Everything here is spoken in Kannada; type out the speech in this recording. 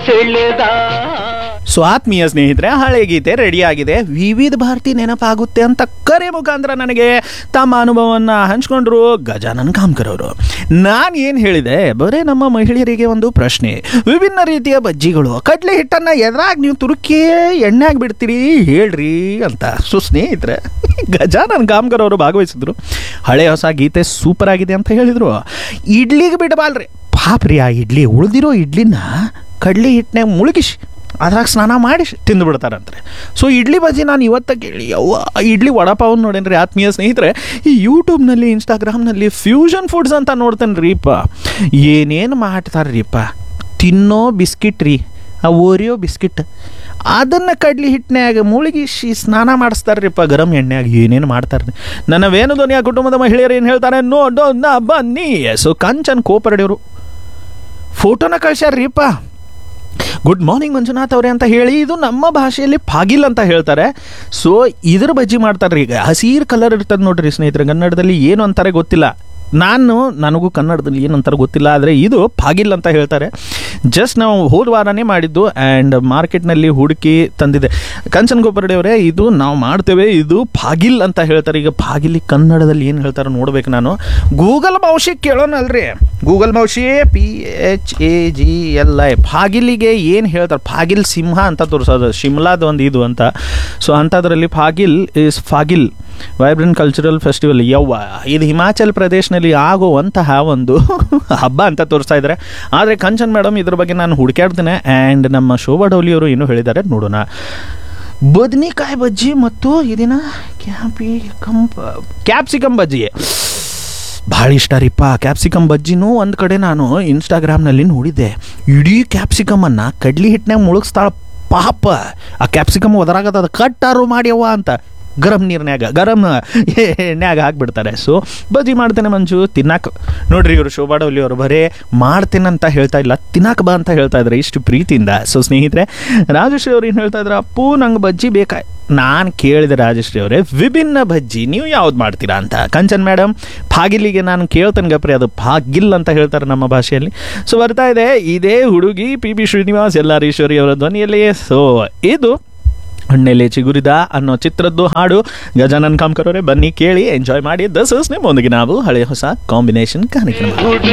ಸೆಳೆದ ಸೊ ಆತ್ಮೀಯ ಸ್ನೇಹಿತರೆ ಹಳೆ ಗೀತೆ ರೆಡಿ ಆಗಿದೆ ವಿವಿಧ ಭಾರತಿ ನೆನಪಾಗುತ್ತೆ ಅಂತ ಕರೆ ಮುಖಾಂತರ ನನಗೆ ತಮ್ಮ ಅನುಭವವನ್ನು ಹಂಚ್ಕೊಂಡ್ರು ಗಜಾನನ್ ಕಾಮ್ಕರ್ ಅವರು ನಾನು ಏನು ಹೇಳಿದೆ ಬರೀ ನಮ್ಮ ಮಹಿಳೆಯರಿಗೆ ಒಂದು ಪ್ರಶ್ನೆ ವಿಭಿನ್ನ ರೀತಿಯ ಬಜ್ಜಿಗಳು ಕಡ್ಲೆ ಹಿಟ್ಟನ್ನು ಎದ್ರಾಗ ನೀವು ತುರುಕಿ ಎಣ್ಣೆಗೆ ಬಿಡ್ತೀರಿ ಹೇಳ್ರಿ ಅಂತ ಸೊ ಸ್ನೇಹಿತರೆ ಗಜಾನನ್ ಕಾಮ್ಕರ್ ಅವರು ಭಾಗವಹಿಸಿದ್ರು ಹಳೆ ಹೊಸ ಗೀತೆ ಸೂಪರ್ ಆಗಿದೆ ಅಂತ ಹೇಳಿದರು ಇಡ್ಲಿಗೆ ಬಿಡಬಾಲ್ರಿ ಪಾಪ್ರಿ ಆ ಇಡ್ಲಿ ಉಳಿದಿರೋ ಇಡ್ಲಿನ ಕಡ್ಲೆ ಹಿಟ್ಟನ್ಯಾಗ ಮುಳುಗಿಸಿ ಅದ್ರಾಗ ಸ್ನಾನ ಮಾಡಿ ತಿಂದು ಬಿಡ್ತಾರಂತ್ರೆ ಸೊ ಇಡ್ಲಿ ಬಜ್ಜಿ ನಾನು ಇವತ್ತ ಕೇಳಿ ಅವ್ವ ಇಡ್ಲಿ ವಡಪಾವ್ ನೋಡೇನ್ರಿ ಆತ್ಮೀಯ ಸ್ನೇಹಿತರೆ ಈ ಯೂಟ್ಯೂಬ್ನಲ್ಲಿ ಇನ್ಸ್ಟಾಗ್ರಾಮ್ನಲ್ಲಿ ಫ್ಯೂಷನ್ ಫುಡ್ಸ್ ಅಂತ ನೋಡ್ತೇನೆ ರೀಪ ಏನೇನು ಮಾಡ್ತಾರೆ ರೀಪ ತಿನ್ನೋ ಬಿಸ್ಕಿಟ್ ರೀ ಆ ಓರಿಯೋ ಬಿಸ್ಕಿಟ್ ಅದನ್ನು ಕಡ್ಲಿ ಹಿಟ್ಟಿನ್ಯಾಗ ಮುಳುಗಿಸಿ ಸ್ನಾನ ಮಾಡಿಸ್ತಾರ್ರಿಪ್ಪ ಗರಂ ಎಣ್ಣೆಯಾಗ ಏನೇನು ಮಾಡ್ತಾರೆ ನನ್ನ ವೇಣುಧ್ವನಿಯ ಕುಟುಂಬದ ಮಹಿಳೆಯರು ಏನು ಹೇಳ್ತಾರೆ ನೋಡೋ ನಾ ಬನ್ನಿ ಸೊ ಕಂಚನ್ ಕೋಪರಡಿಯವರು ಫೋಟೋನ ಕಳ್ಸ್ಯಾರ್ರಿಪ್ಪ ಗುಡ್ ಮಾರ್ನಿಂಗ್ ಮಂಜುನಾಥ್ ಅವರೇ ಅಂತ ಹೇಳಿ ಇದು ನಮ್ಮ ಭಾಷೆಯಲ್ಲಿ ಪಾಗಿಲ್ ಅಂತ ಹೇಳ್ತಾರೆ ಸೊ ಇದ್ರ ಬಜ್ಜಿ ಮಾಡ್ತಾರೆ ಈಗ ಹಸೀರ್ ಕಲರ್ ಇರ್ತದೆ ನೋಡ್ರಿ ಸ್ನೇಹಿತರೆ ಕನ್ನಡದಲ್ಲಿ ಏನು ಅಂತಾರೆ ಗೊತ್ತಿಲ್ಲ ನಾನು ನನಗೂ ಕನ್ನಡದಲ್ಲಿ ಏನು ಅಂತಾರೆ ಗೊತ್ತಿಲ್ಲ ಆದರೆ ಇದು ಪಾಗಿಲ್ ಅಂತ ಹೇಳ್ತಾರೆ ಜಸ್ಟ್ ನಾವು ಹೋದ ವಾರನೇ ಮಾಡಿದ್ದು ಆ್ಯಂಡ್ ಮಾರ್ಕೆಟ್ನಲ್ಲಿ ಹುಡುಕಿ ತಂದಿದೆ ಕಂಚನ್ ಗೋಪರಡಿ ಅವರೇ ಇದು ನಾವು ಮಾಡ್ತೇವೆ ಇದು ಪಾಗಿಲ್ ಅಂತ ಹೇಳ್ತಾರೆ ಈಗ ಪಾಗಿಲಿ ಕನ್ನಡದಲ್ಲಿ ಏನು ಹೇಳ್ತಾರೆ ನೋಡ್ಬೇಕು ನಾನು ಗೂಗಲ್ ಮೌಶಿ ಕೇಳೋಣಲ್ರಿ ಗೂಗಲ್ ಮೌಶಿ P H A G L I ಫಾಗಿಲಿಗೆ ಏನು ಹೇಳ್ತಾರೆ ಫಾಗಿಲ್ ಸಿಂಹ ಅಂತ ತೋರಿಸೋದು ಶಿಮ್ಲಾದ ಒಂದು ಇದು ಅಂತ ಸೊ ಅಂಥದ್ರಲ್ಲಿ Phagli is Phagli vibrant cultural festival ಯವ್ವ ಇದು ಹಿಮಾಚಲ್ ಪ್ರದೇಶನಲ್ಲಿ ಆಗುವಂತಹ ಒಂದು ಹಬ್ಬ ಅಂತ ತೋರಿಸ್ತಾ ಇದ್ದಾರೆ ಆದರೆ ಕಂಚನ್ ಮೇಡಮ್ ಇದ್ರ ಬಗ್ಗೆ ನಾನು ಹುಡುಕ್ಯಾಡ್ತೇನೆ ಆ್ಯಂಡ್ ನಮ್ಮ ಶೋಭಾ ಡೌಲಿ ಅವರು ಏನು ಹೇಳಿದ್ದಾರೆ ನೋಡೋಣ ಬದ್ನಿಕಾಯಿ ಬಜ್ಜಿ ಮತ್ತು ಇದಿನ ಕ್ಯಾಪಿ ಕಂಪ ಕ್ಯಾಪ್ಸಿಕಮ್ ಬಜ್ಜಿ ಭಾಳ ಇಷ್ಟ ರೀಪ್ಪ ಕ್ಯಾಪ್ಸಿಕಮ್ ಬಜ್ಜಿನೂ ಒಂದು ಕಡೆ ನಾನು ಇನ್ಸ್ಟಾಗ್ರಾಮ್ನಲ್ಲಿ ನೋಡಿದ್ದೆ ಇಡೀ ಕ್ಯಾಪ್ಸಿಕಮನ್ನು ಕಡ್ಲಿ ಹಿಟ್ಟಿನಾಗ ಮುಳುಗಿಸ್ತಾಳ ಪಾಪ ಆ ಕ್ಯಾಪ್ಸಿಕಮ್ ಒದರಾಗದ ಕಟ್ಟಾರು ಮಾಡ್ಯವ್ವ ಅಂತ ಗರಂ ನೀರ್ನ್ಯಾಗ ಗರಂ ಎಣ್ಣೆಯಾಗ ಹಾಕ್ಬಿಡ್ತಾರೆ ಸೊ ಬಜ್ಜಿ ಮಾಡ್ತೇನೆ ಮಂಜು ತಿನ್ನಾಕ ನೋಡ್ರಿ ಇವರು ಶೋಭಾ ಡೌಲಿ ಅವರು ಬರೇ ಮಾಡ್ತೇನೆ ಅಂತ ಹೇಳ್ತಾ ಇಲ್ಲ ತಿನ್ನಾಕ ಬಾ ಅಂತ ಹೇಳ್ತಾ ಇದ್ದಾರೆ ಇಷ್ಟು ಪ್ರೀತಿಯಿಂದ ಸೊ ಸ್ನೇಹಿತರೆ ರಾಜಶ್ರೀ ಅವ್ರು ಏನು ಹೇಳ್ತಾ ಇದ್ರು ಅಪ್ಪು ನಂಗೆ ಬಜ್ಜಿ ಬೇಕಾ ನಾನು ಕೇಳಿದೆ ರಾಜಶ್ರೀ ಅವರೇ ವಿಭಿನ್ನ ಬಜ್ಜಿ ನೀವು ಯಾವ್ದು ಮಾಡ್ತೀರಾ ಅಂತ ಕಂಚನ್ ಮೇಡಮ್ ಫಾಗಿಲಿಗೆ ನಾನು ಕೇಳ್ತೇನೆ ಗಪ್ರಿ ಅದು ಫಾಗಿಲ್ ಅಂತ ಹೇಳ್ತಾರೆ ನಮ್ಮ ಭಾಷೆಯಲ್ಲಿ ಸೊ ಬರ್ತಾ ಇದೆ ಇದೇ ಹುಡುಗಿ ಪಿ ಬಿ ಶ್ರೀನಿವಾಸ್ ಎಲ್ಲಾರೀಶ್ವರಿ ಅವರ ಧ್ವನಿಯಲ್ಲಿ ಸೊ ಇದು ಹಣ್ಣೆಲೆ ಚಿಗುರಿದ ಅನ್ನೋ ಚಿತ್ರದ್ದು ಹಾಡು ಗಜಾನನ್ ಕಾಮ್ಕರ್ ಅವರೇ ಬನ್ನಿ ಕೇಳಿ ಎಂಜಾಯ್ ಮಾಡಿ ದಸ್ ನಿಮ್ಮೊಂದಿಗೆ ನಾವು ಹಳೆ ಹೊಸ ಕಾಂಬಿನೇಷನ್ ಕಾರ್ಯಕ್ರಮ ಗುಡ್